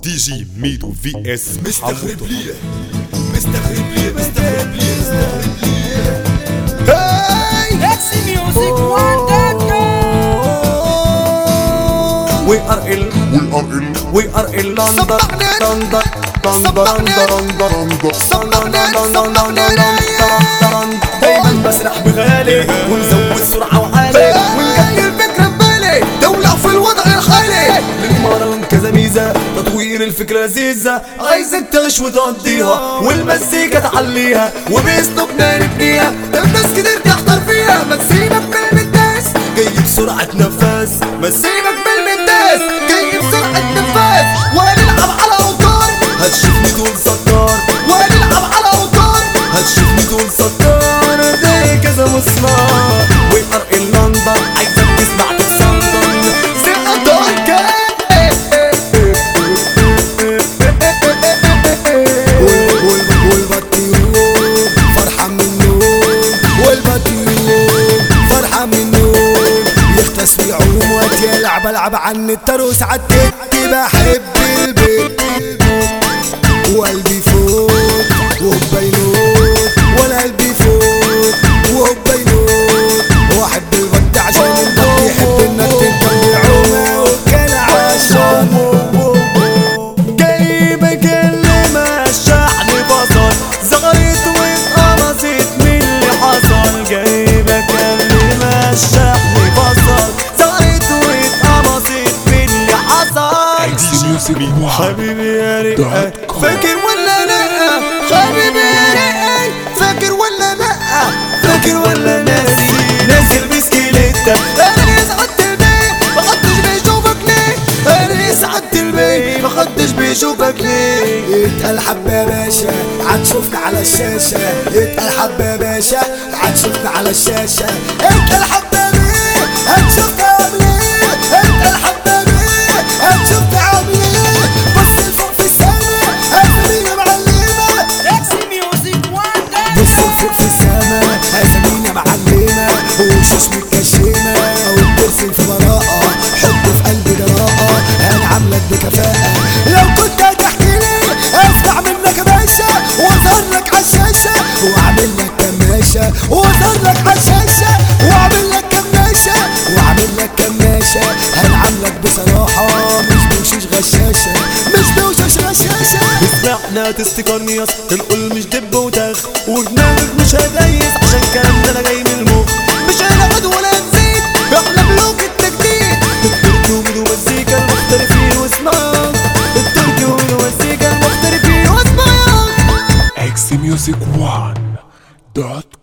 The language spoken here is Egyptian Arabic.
دي جي ميدو في اس مستغرب ليه مستغرب ليه مستغرب ليه مستغرب ليه هاي Let's see music one that We are ill We are ill London London دايما بسرح بغالي ونزود سرعة وعالي ونقلل فكرة ببالي دولة في الوضع الحالي للمرن كذا ميزة تطوير الفكرة لذيذة عايزك تعيش وتقضيها والمزيكا تعليها وباسلوبنا نبنيها الناس كتير تحضر فيها ما تسيبك من الناس جاي بسرعة نفس ما تسيبك من الناس جاي بسرعة نفس وهنلعب على اوتار هتشوفني تقول سكر وهنلعب على اوتار هتشوفني تقول سكر زي كذا مسمار وي ار ان لندن عايزك تسمع تتصندن زي والبطيون فرحة من النوم والبطيون فرحة من النوم يختص ويعوم وقت يلعب العب عن التروس عديت بحب البيت وقلبي فوق وهو ينوت وانا قلبي فوق وهو ينوت واحب البط عشان البط يحب انك تنطر يعوم وكان عشان جاي بكلم الشحن بصل زغرت واتقمصت من اللي حصل جاي بكلم الشحن بصل زغرت واتقمصت من اللي حصل دي جي ميدو حبيبي يا رقاي فاكر ولا لا حبيبي يا رقاي فاكر ولا لا فاكر ولا ناسي نازل بسكيليتة انا سعدت البيت ما حدش بيشوفك ليه انا سعدت البيت ما حدش بيشوفك ليه اتقل حبة يا باشا هتشوفنا على الشاشة اتقل حبة يا باشا هتشوفنا على الشاشة اتقل حبة ليه هتشوفنا عامل ايه اتقل حبة ليه هتشوفنا عامل ايه بص لفوق في السما هتلاقينا معلمة Let's see music one that بص لفوق في السما اسامينا معلمة وشوش متكشمة وبترسم في براءة حب في قلبي جراءة انا عاملك بكفاءة لو كنت هتحكي لي اسمع منك يا باشا واظهر لك عالشاشة واعمل لك كماشة واظهر لك عالشاشة واعمل لك كماشة واعمل لك كماشة هنعاملك بصراحة مش بوشوش غشاشة مش بوشوش غشاشة اسمعنا تستقنيص نقول مش دب وتخ ودماغك مش هدايس عشان كلامنا انا جاي من المخ مش هنقعد ولا نزيد احنا ملوك التجديد التركي والمزيكا المختلفين واسمعوا التركي والمزيكا المختلفين واسمعوا اكس ميوزك وان دوت